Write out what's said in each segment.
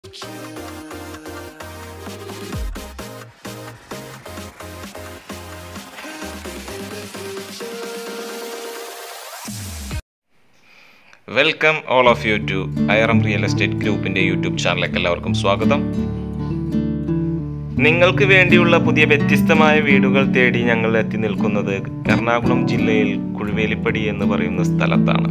welcome all of you to Airam real estate ഗ്രൂപ്പിൻ്റെ YouTube ചാനലിലേക്ക് എല്ലാവർക്കും സ്വാഗതം നിങ്ങൾക്ക് വേണ്ടിയുള്ള പുതിയ വ്യത്യസ്തമായ വീടുകൾ തേടി ഞങ്ങൾ എത്തി നിൽക്കുന്നത് എറണാകുളം ജില്ലയിൽ കുഴുവേലിപ്പടി എന്ന് പറയുന്ന സ്ഥലത്താണ്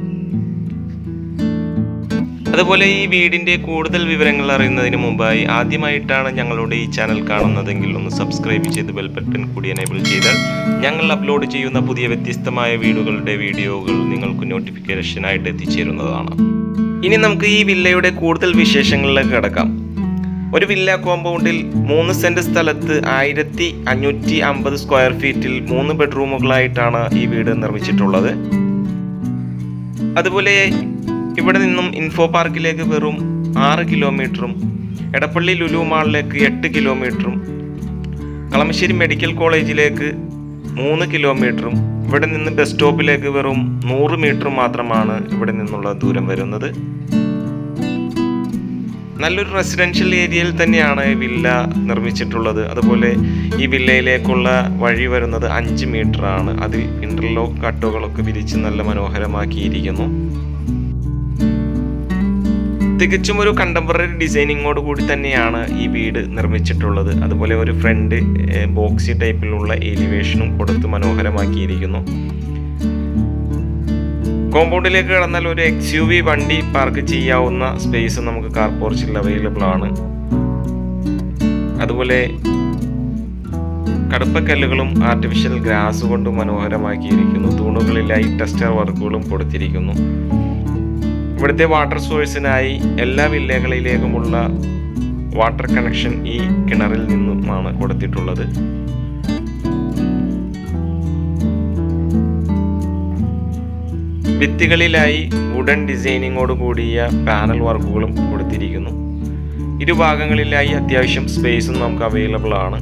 അതുപോലെ ഈ വീടിൻ്റെ കൂടുതൽ വിവരങ്ങൾ അറിയുന്നതിന് മുമ്പായി ആദ്യമായിട്ടാണ് ഞങ്ങളുടെ ഈ ചാനൽ കാണുന്നതെങ്കിൽ ഒന്ന് സബ്സ്ക്രൈബ് ചെയ്ത് ബെൽ ബട്ടൺ കൂടി എനേബിൾ ചെയ്താൽ ഞങ്ങൾ അപ്ലോഡ് ചെയ്യുന്ന പുതിയ വ്യത്യസ്തമായ വീടുകളുടെ വീഡിയോകൾ നിങ്ങൾക്ക് നോട്ടിഫിക്കേഷനായിട്ട് എത്തിച്ചേരുന്നതാണ് ഇനി നമുക്ക് ഈ വില്ലയുടെ കൂടുതൽ വിശേഷങ്ങളിലേക്ക് കിടക്കാം ഒരു വില്ല കോമ്പൗണ്ടിൽ മൂന്ന് സെന്റ് സ്ഥലത്ത് ആയിരത്തി അഞ്ഞൂറ്റി അമ്പത് സ്ക്വയർ ഫീറ്റിൽ മൂന്ന് ബെഡ്റൂമുകളായിട്ടാണ് ഈ വീട് നിർമ്മിച്ചിട്ടുള്ളത് അതുപോലെ ഇവിടെ നിന്നും ഇൻഫോ പാർക്കിലേക്ക് വെറും ആറ് കിലോമീറ്ററും എടപ്പള്ളി ലുലു മാളിലേക്ക് എട്ട് കിലോമീറ്ററും കളമശ്ശേരി മെഡിക്കൽ കോളേജിലേക്ക് മൂന്ന് കിലോമീറ്ററും ഇവിടെ നിന്ന് ബസ് സ്റ്റോപ്പിലേക്ക് വെറും നൂറ് മീറ്റർ മാത്രമാണ് ഇവിടെ നിന്നുള്ള ദൂരം വരുന്നത് നല്ലൊരു റെസിഡൻഷ്യൽ ഏരിയയിൽ തന്നെയാണ് ഈ വില്ല നിർമ്മിച്ചിട്ടുള്ളത് അതുപോലെ ഈ വില്ലയിലേക്കുള്ള വഴി വരുന്നത് അഞ്ച് മീറ്റർ ആണ് അതിൽ ഇന്റർലോക്ക് കട്ടുകളൊക്കെ വിരിച്ച് നല്ല മനോഹരമാക്കിയിരിക്കുന്നു തികച്ചും ഒരു കണ്ടംപററി ഡിസൈനിങ്ങോട് കൂടി തന്നെയാണ് ഈ വീട് നിർമ്മിച്ചിട്ടുള്ളത് അതുപോലെ ഒരു ഫ്രണ്ട് ബോക്സി ടൈപ്പിലുള്ള എലിവേഷനും കൊടുത്ത് മനോഹരമാക്കിയിരിക്കുന്നു കോമ്പൗണ്ടിലേക്ക് കടന്നാൽ ഒരു എക്സ് യു വി വണ്ടി പാർക്ക് ചെയ്യാവുന്ന സ്പേസ് നമുക്ക് കാർ പോർച്ചിൽ അവൈലബിൾ ആണ് അതുപോലെ കടുപ്പക്കല്ലുകളും ആർട്ടിഫിഷ്യൽ ഗ്രാസ് കൊണ്ട് മനോഹരമാക്കിയിരിക്കുന്നു തൂണുകളിലായി ടെസ്റ്റർ വർക്കുകളും കൊടുത്തിരിക്കുന്നു ഇവിടുത്തെ വാട്ടർ സോഴ്സിനായി എല്ലാ വില്ലകളിലേക്കുമുള്ള വാട്ടർ കണക്ഷൻ ഈ കിണറിൽ നിന്നുമാണ് കൊടുത്തിട്ടുള്ളത് ഭിത്തികളിലായി വുഡൻ ഡിസൈനിങ്ങോട് കൂടിയ പാനൽ വർക്കുകളും കൊടുത്തിരിക്കുന്നു ഇരുഭാഗങ്ങളിലായി അത്യാവശ്യം സ്പേസും നമുക്ക് അവൈലബിൾ ആണ്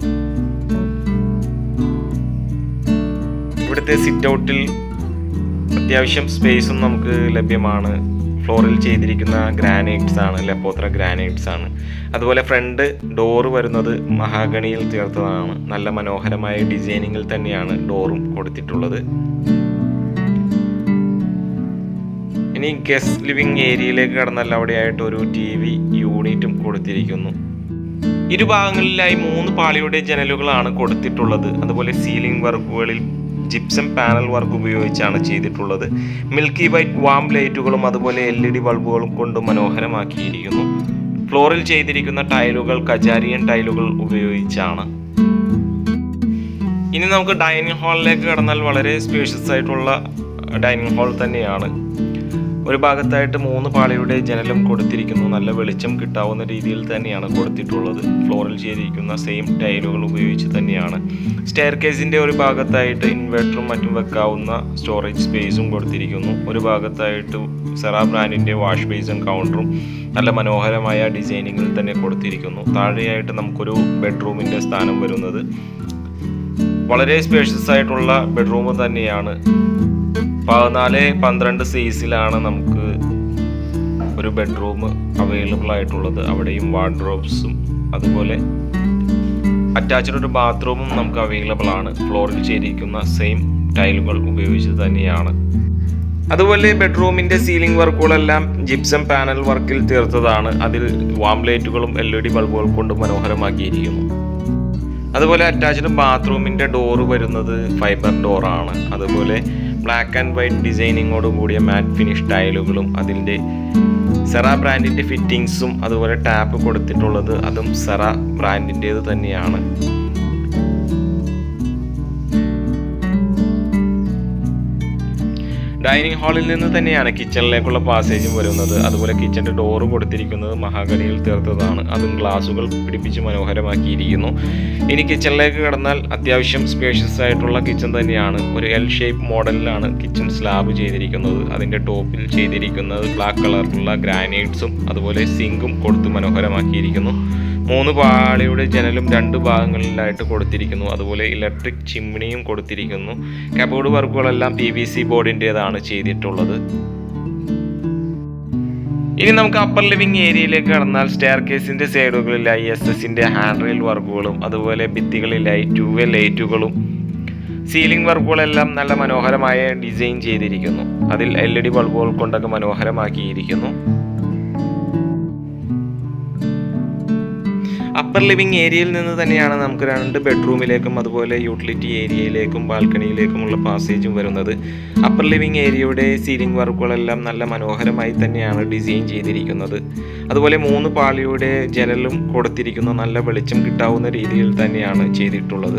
ഇവിടുത്തെ സിറ്റ് ഔട്ടിൽ അത്യാവശ്യം സ്പേസും നമുക്ക് ലഭ്യമാണ് ഫ്ലോറിൽ ചെയ്തിരിക്കുന്ന ഗ്രാനൈറ്റ്സ് ആണ് ലപ്പോത്ര ഗ്രാനൈറ്റ്സ് ആണ് അതുപോലെ ഫ്രണ്ട് ഡോറ് വരുന്നത് മഹാഗണിയിൽ തീർത്തതാണ് നല്ല മനോഹരമായ ഡിസൈനിങ്ങിൽ തന്നെയാണ് ഡോറും കൊടുത്തിട്ടുള്ളത് ഇനി ഗസ്റ്റ് ലിവിംഗ് ഏരിയയിലേക്ക് കടന്നാൽ അവിടെയായിട്ട് ഒരു ടി വി യൂണിറ്റും കൊടുത്തിരിക്കുന്നു ഇരുഭാഗങ്ങളിലായി മൂന്ന് പാളിയുടെ ജനലുകളാണ് കൊടുത്തിട്ടുള്ളത് അതുപോലെ സീലിംഗ് വർക്കുകളിൽ ജിപ്സം പാനൽ വർക്ക് ഉപയോഗിച്ചാണ് ചെയ്തിട്ടുള്ളത് മിൽക്കി വൈറ്റ് വാം ലൈറ്റുകളും അതുപോലെ എൽ ഇ ഡി ബൾബുകളും കൊണ്ട് മനോഹരമാക്കിയിരിക്കുന്നു ഫ്ലോറിൽ ചെയ്തിരിക്കുന്ന ടൈലുകൾ കജാരിയൻ ടൈലുകൾ ഉപയോഗിച്ചാണ് ഇനി നമുക്ക് ഡൈനിങ് ഹാളിലേക്ക് കടന്നാൽ വളരെ സ്പേഷ്യസ് ആയിട്ടുള്ള ഡൈനിങ് ഹാൾ തന്നെയാണ് ഒരു ഭാഗത്തായിട്ട് മൂന്ന് പാളിയുടെ ജനലും കൊടുത്തിരിക്കുന്നു നല്ല വെളിച്ചം കിട്ടാവുന്ന രീതിയിൽ തന്നെയാണ് കൊടുത്തിട്ടുള്ളത് ഫ്ലോറിൽ ചെയ്തിരിക്കുന്ന സെയിം ടൈലുകൾ ഉപയോഗിച്ച് തന്നെയാണ് സ്റ്റെയർ കേസിൻ്റെ ഒരു ഭാഗത്തായിട്ട് ഇൻവെർട്ടറും മറ്റും വെക്കാവുന്ന സ്റ്റോറേജ് സ്പേസും കൊടുത്തിരിക്കുന്നു ഒരു ഭാഗത്തായിട്ട് സെറ ബ്രാൻഡിൻ്റെ വാഷ് ബേസും കൗണ്ടറും നല്ല മനോഹരമായ ഡിസൈനിങ്ങിൽ തന്നെ കൊടുത്തിരിക്കുന്നു താഴെയായിട്ട് നമുക്കൊരു ബെഡ്റൂമിൻ്റെ സ്ഥാനം വരുന്നത് വളരെ സ്പേഷ്യസ് ആയിട്ടുള്ള ബെഡ്റൂം തന്നെയാണ് പതിനാല് പന്ത്രണ്ട് സൈസിലാണ് നമുക്ക് ഒരു ബെഡ്റൂം അവൈലബിൾ ആയിട്ടുള്ളത് അവിടെയും വാർഡ്രോബ്സും അതുപോലെ അറ്റാച്ച്ഡ് ഒരു ബാത്റൂമും നമുക്ക് അവൈലബിൾ ആണ് ഫ്ലോറിൽ ചെയ്തിരിക്കുന്ന സെയിം ടൈലുകൾ ഉപയോഗിച്ച് തന്നെയാണ് അതുപോലെ ബെഡ്റൂമിൻ്റെ സീലിംഗ് വർക്കുകളെല്ലാം ജിപ്സം പാനൽ വർക്കിൽ തീർത്തതാണ് അതിൽ വാം ലൈറ്റുകളും എൽ ഇ ഡി ബൾബുകൾ കൊണ്ട് മനോഹരമാക്കിയിരിക്കുന്നു അതുപോലെ അറ്റാച്ച്ഡ് ബാത്റൂമിൻ്റെ ഡോറ് വരുന്നത് ഫൈബർ ഡോറാണ് അതുപോലെ ബ്ലാക്ക് ആൻഡ് വൈറ്റ് ഡിസൈനിങ്ങോട് കൂടിയ മാറ്റ് ഫിനിഷ് ടൈലുകളും അതിൻ്റെ സെറ ബ്രാൻഡിൻ്റെ ഫിറ്റിങ്സും അതുപോലെ ടാപ്പ് കൊടുത്തിട്ടുള്ളത് അതും സെറ ബ്രാൻഡിൻ്റേത് തന്നെയാണ് ഡൈനിങ് ഹാളിൽ നിന്ന് തന്നെയാണ് കിച്ചണിലേക്കുള്ള പാസേജും വരുന്നത് അതുപോലെ കിച്ചൻ്റെ ഡോറ് കൊടുത്തിരിക്കുന്നത് മഹാഗണിയിൽ തീർത്തതാണ് അതും ഗ്ലാസുകൾ പിടിപ്പിച്ച് മനോഹരമാക്കിയിരിക്കുന്നു ഇനി കിച്ചണിലേക്ക് കടന്നാൽ അത്യാവശ്യം സ്പേഷ്യസ് ആയിട്ടുള്ള കിച്ചൺ തന്നെയാണ് ഒരു എൽ ഷേപ്പ് മോഡലിലാണ് കിച്ചൺ സ്ലാബ് ചെയ്തിരിക്കുന്നത് അതിൻ്റെ ടോപ്പിൽ ചെയ്തിരിക്കുന്നത് ബ്ലാക്ക് കളറിലുള്ള ഗ്രാനൈറ്റ്സും അതുപോലെ സിങ്കും കൊടുത്ത് മനോഹരമാക്കിയിരിക്കുന്നു മൂന്ന് പാളിയുടെ ജനലും രണ്ട് ഭാഗങ്ങളിലായിട്ട് കൊടുത്തിരിക്കുന്നു അതുപോലെ ഇലക്ട്രിക് ചിമ്മിണിയും കൊടുത്തിരിക്കുന്നു കബോർഡ് വർക്കുകളെല്ലാം പി വി സി ബോർഡിൻ്റേതാണ് ചെയ്തിട്ടുള്ളത് ഇനി നമുക്ക് അപ്പർ ലിവിംഗ് ഏരിയയിലേക്ക് കടന്നാൽ സ്റ്റെയർ കേസിന്റെ സൈഡുകളിലായി എസ് എസിന്റെ ഹാൻഡ് റെയിൽ വർക്കുകളും അതുപോലെ ഭിത്തികളിലായി ടു വേ ലൈറ്റുകളും സീലിംഗ് വർക്കുകളെല്ലാം നല്ല മനോഹരമായ ഡിസൈൻ ചെയ്തിരിക്കുന്നു അതിൽ എൽ ഇ ഡി ബൾബുകൾ കൊണ്ടൊക്കെ മനോഹരമാക്കിയിരിക്കുന്നു അപ്പർ ലിവിംഗ് ഏരിയയിൽ നിന്ന് തന്നെയാണ് നമുക്ക് രണ്ട് ബെഡ്റൂമിലേക്കും അതുപോലെ യൂട്ടിലിറ്റി ഏരിയയിലേക്കും ബാൽക്കണിയിലേക്കുമുള്ള പാസേജും വരുന്നത് അപ്പർ ലിവിംഗ് ഏരിയയുടെ സീലിംഗ് വർക്കുകളെല്ലാം നല്ല മനോഹരമായി തന്നെയാണ് ഡിസൈൻ ചെയ്തിരിക്കുന്നത് അതുപോലെ മൂന്ന് പാളിയുടെ ജനലും കൊടുത്തിരിക്കുന്ന നല്ല വെളിച്ചം കിട്ടാവുന്ന രീതിയിൽ തന്നെയാണ് ചെയ്തിട്ടുള്ളത്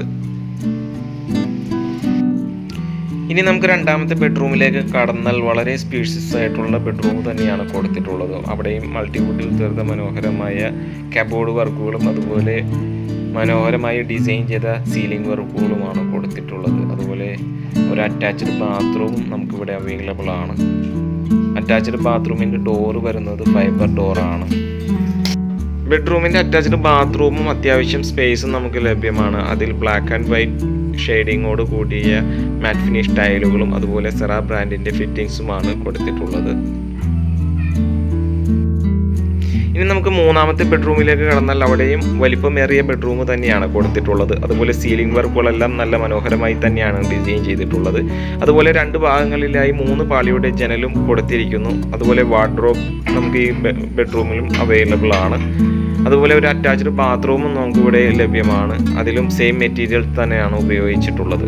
ഇനി നമുക്ക് രണ്ടാമത്തെ ബെഡ്റൂമിലേക്ക് കടന്നാൽ വളരെ സ്പീഷ്യസ് ആയിട്ടുള്ള ബെഡ്റൂം തന്നെയാണ് കൊടുത്തിട്ടുള്ളത് അവിടെയും മൾട്ടിവുഡിൽ തീർത്ത മനോഹരമായ കബോർഡ് വർക്കുകളും അതുപോലെ മനോഹരമായി ഡിസൈൻ ചെയ്ത സീലിംഗ് വർക്കുകളുമാണ് കൊടുത്തിട്ടുള്ളത് അതുപോലെ ഒരു അറ്റാച്ച്ഡ് ബാത്റൂമും നമുക്കിവിടെ അവൈലബിൾ ആണ് അറ്റാച്ച്ഡ് ബാത്റൂമിൻ്റെ ഡോറ് വരുന്നത് ഫൈബർ ഡോറാണ് ബെഡ്റൂമിൻ്റെ അറ്റാച്ച്ഡ് ബാത്റൂമും അത്യാവശ്യം സ്പേസും നമുക്ക് ലഭ്യമാണ് അതിൽ ബ്ലാക്ക് ആൻഡ് വൈറ്റ് ഷെയ്ഡിങ്ങോട് കൂടിയ മാറ്റ് ഫിനിഷ് ടൈലുകളും അതുപോലെ സെറ ബ്രാൻഡിൻ്റെ ഫിറ്റിങ്സുമാണ് കൊടുത്തിട്ടുള്ളത് ഇനി നമുക്ക് മൂന്നാമത്തെ ബെഡ്റൂമിലേക്ക് കടന്നാൽ അവിടെയും വലിപ്പമേറിയ ബെഡ്റൂം തന്നെയാണ് കൊടുത്തിട്ടുള്ളത് അതുപോലെ സീലിംഗ് വർക്കുകളെല്ലാം നല്ല മനോഹരമായി തന്നെയാണ് ഡിസൈൻ ചെയ്തിട്ടുള്ളത് അതുപോലെ രണ്ട് ഭാഗങ്ങളിലായി മൂന്ന് പാളിയുടെ ജനലും കൊടുത്തിരിക്കുന്നു അതുപോലെ വാർഡ്രോബ് നമുക്ക് ഈ ബെഡ്റൂമിലും അവൈലബിൾ ആണ് അതുപോലെ ഒരു അറ്റാച്ച്ഡ് ബാത്റൂമും നമുക്ക് ഇവിടെ ലഭ്യമാണ് അതിലും സെയിം മെറ്റീരിയൽ തന്നെയാണ് ഉപയോഗിച്ചിട്ടുള്ളത്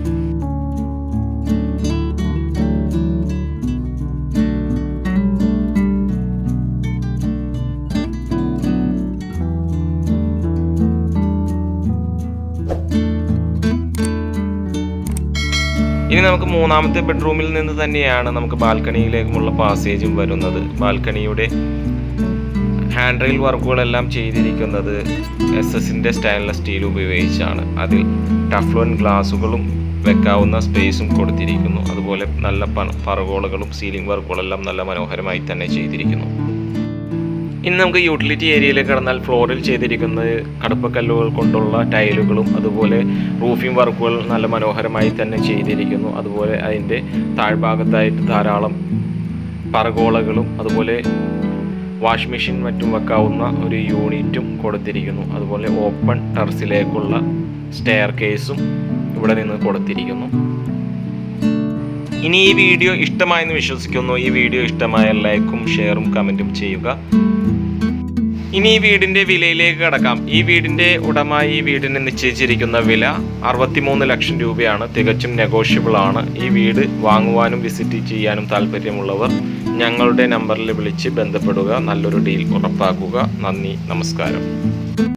ഇനി നമുക്ക് മൂന്നാമത്തെ ബെഡ്റൂമിൽ നിന്ന് തന്നെയാണ് നമുക്ക് ബാൽക്കണിയിലേക്കുമുള്ള പാസേജും വരുന്നത് ബാൽക്കണിയുടെ ഹാൻഡ് റെയിൽ വർക്കുകളെല്ലാം ചെയ്തിരിക്കുന്നത് എസ് എസിൻ്റെ സ്റ്റൈൻലെസ് സ്റ്റീൽ ഉപയോഗിച്ചാണ് അതിൽ ടഫ്ലോൻ ഗ്ലാസുകളും വെക്കാവുന്ന സ്പേസും കൊടുത്തിരിക്കുന്നു അതുപോലെ നല്ല പറകോളകളും സീലിംഗ് വർക്കുകളെല്ലാം നല്ല മനോഹരമായി തന്നെ ചെയ്തിരിക്കുന്നു ഇനി നമുക്ക് യൂട്ടിലിറ്റി ഏരിയയിലേക്ക് കടന്നാൽ ഫ്ലോറിൽ ചെയ്തിരിക്കുന്നത് കടുപ്പക്കല്ലുകൾ കൊണ്ടുള്ള ടൈലുകളും അതുപോലെ റൂഫിംഗ് വർക്കുകൾ നല്ല മനോഹരമായി തന്നെ ചെയ്തിരിക്കുന്നു അതുപോലെ അതിൻ്റെ താഴ്ഭാഗത്തായിട്ട് ധാരാളം പറകോളകളും അതുപോലെ വാഷ് മെഷീൻ മറ്റും വെക്കാവുന്ന ഒരു യൂണിറ്റും കൊടുത്തിരിക്കുന്നു അതുപോലെ ഓപ്പൺ ടെറസിലേക്കുള്ള സ്റ്റെയർ കേസും ഇവിടെ നിന്ന് കൊടുത്തിരിക്കുന്നു ഇനി ഈ വീഡിയോ ഇഷ്ടമായെന്ന് വിശ്വസിക്കുന്നു ഈ വീഡിയോ ഇഷ്ടമായ ലൈക്കും ഷെയറും കമൻറ്റും ചെയ്യുക ഇനി ഈ വീടിന്റെ വിലയിലേക്ക് കടക്കാം ഈ വീടിന്റെ ഉടമ ഈ വീടിന് നിശ്ചയിച്ചിരിക്കുന്ന വില അറുപത്തിമൂന്ന് ലക്ഷം രൂപയാണ് തികച്ചും നെഗോഷ്യബിൾ ആണ് ഈ വീട് വാങ്ങുവാനും വിസിറ്റ് ചെയ്യാനും താല്പര്യമുള്ളവർ ഞങ്ങളുടെ നമ്പറിൽ വിളിച്ച് ബന്ധപ്പെടുക നല്ലൊരു ഡീൽ ഉറപ്പാക്കുക നന്ദി നമസ്കാരം